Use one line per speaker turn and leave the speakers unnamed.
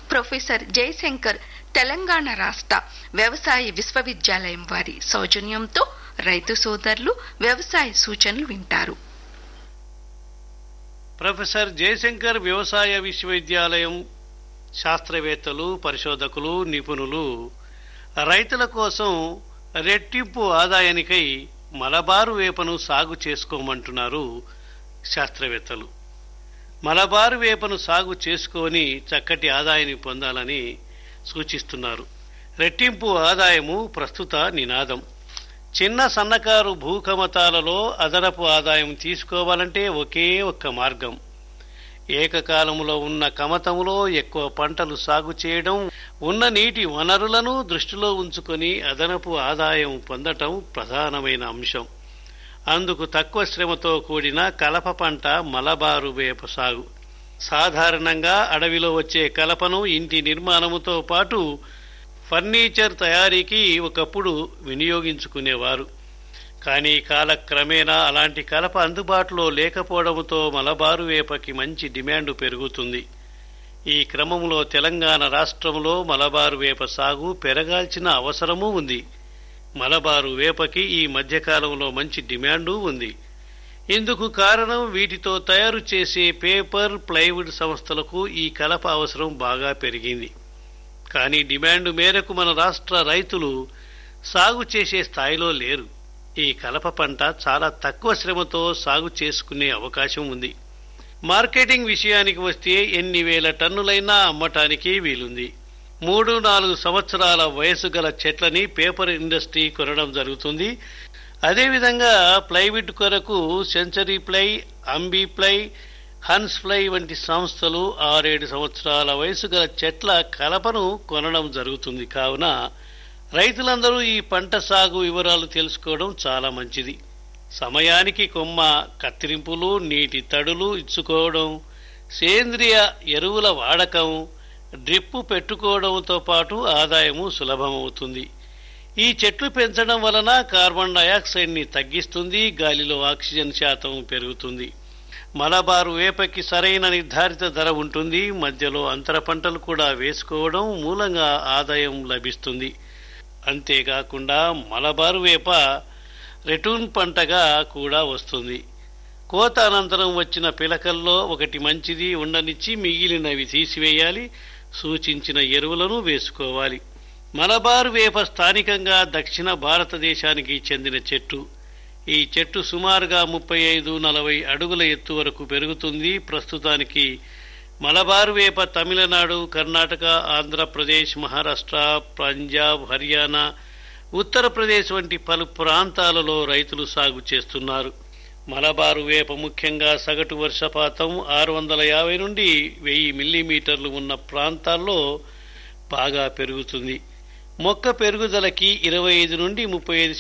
professor Jayashankar Telangana రాష్ట్ర వ్యవసాయ విశ్వవిద్యాలయం వారి సౌజన్యంతో రైతు సోదరులు వ్యవసాయ సూచనలు వింటారు
ప్రొఫెసర్ జయశంకర్ వ్యవసాయ విశ్వవిద్యాలయం శాస్త్రవేత్తలు పరిశోధకులు నిపుణులు రైతుల కోసం రెట్టింపు ఆదాయానికై మలబారు వేపను సాగు చేసుకోమంటున్నారు శాస్త్రవేత్తలు మలబారు వేపను సాగు చేసుకొని చక్కటి ఆదాయాన్ని పొందాలని సూచిస్తున్నారు రెట్టింపు ఆదాయము ప్రస్తుత నినాదం చిన్న సన్నకారు భూకమతాలలో అదనపు ఆదాయం తీసుకోవాలంటే ఒకే ఒక్క మార్గం ఏకకాలములో ఉన్న కమతములో ఎక్కువ పంటలు సాగు చేయడం ఉన్న నీటి వనరులను దృష్టిలో ఉంచుకొని అదనపు ఆదాయం పొందటం ప్రధానమైన అంశం అందుకు తక్కువ శ్రమతో కూడిన కలప పంట మలబారు వేప సాగు సాధారణంగా అడవిలో వచ్చే కలపను ఇంటి నిర్మాణముతో పాటు ఫర్నిచర్ తయారీకి ఒకప్పుడు వినియోగించుకునేవారు కానీ కాలక్రమేణా అలాంటి కలప అందుబాటులో లేకపోవడంతో మలబారు వేపకి మంచి డిమాండ్ పెరుగుతుంది ఈ క్రమంలో తెలంగాణ రాష్ట్రంలో మలబారు వేప సాగు పెరగాల్సిన అవసరమూ ఉంది మలబారు వేపకి ఈ మధ్యకాలంలో మంచి డిమాండు ఉంది ఇందుకు కారణం వీటితో తయారు చేసే పేపర్ ప్లైవుడ్ సంస్థలకు ఈ కలప అవసరం బాగా పెరిగింది కానీ డిమాండ్ మేరకు మన రాష్ట్ర రైతులు సాగు చేసే స్థాయిలో లేరు ఈ కలప పంట చాలా తక్కువ శ్రమతో సాగు చేసుకునే అవకాశం ఉంది మార్కెటింగ్ విషయానికి వస్తే ఎన్ని వేల టన్నులైనా అమ్మటానికి వీలుంది మూడు నాలుగు సంవత్సరాల వయసు గల చెట్లని పేపర్ ఇండస్ట్రీ కొనడం జరుగుతుంది అదేవిధంగా ప్లైవుడ్ కొరకు century ply Ambi ply Hans fly వంటి సంస్థలు ఆరేడు సంవత్సరాల వయసు గల చెట్ల కలపను కొనడం జరుగుతుంది కావున రైతులందరూ ఈ పంట సాగు వివరాలు తెలుసుకోవడం చాలా మంచిది సమయానికి కొమ్మ కత్తిరింపులు నీటి తడులు ఇచ్చుకోవడం సేంద్రియ ఎరువుల వాడకం డ్రిప్పు పెట్టుకోవడంతో పాటు ఆదాయము సులభమవుతుంది ఈ చెట్లు పెంచడం వలన కార్బన్ డయాక్సైడ్ ని తగ్గిస్తుంది గాలిలో ఆక్సిజన్ శాతం పెరుగుతుంది మలబారు వేపకి సరైన నిర్ధారిత ధర ఉంటుంది మధ్యలో అంతర పంటలు కూడా వేసుకోవడం మూలంగా ఆదాయం లభిస్తుంది అంతేకాకుండా మలబారు వేప రెటూన్ పంటగా కూడా వస్తుంది కోత అనంతరం వచ్చిన పిలకల్లో ఒకటి మంచిది ఉండనిచ్చి మిగిలినవి తీసివేయాలి సూచించిన ఎరువులను వేసుకోవాలి మలబారు వేప స్థానికంగా దక్షిణ భారతదేశానికి చెందిన చెట్టు ఈ చెట్టు సుమారుగా ముప్పై ఐదు నలభై అడుగుల ఎత్తు వరకు పెరుగుతుంది ప్రస్తుతానికి మలబారు వేప తమిళనాడు కర్ణాటక ఆంధ్రప్రదేశ్ మహారాష్ట్ర పంజాబ్ హర్యానా ఉత్తరప్రదేశ్ వంటి పలు ప్రాంతాలలో రైతులు సాగు చేస్తున్నారు మలబారు వేప ముఖ్యంగా సగటు వర్షపాతం ఆరు వందల యాభై నుండి వెయ్యి మిల్లీమీటర్లు ఉన్న ప్రాంతాల్లో బాగా పెరుగుతుంది మొక్క పెరుగుదలకి ఇరవై ఐదు నుండి ముప్పై ఐదు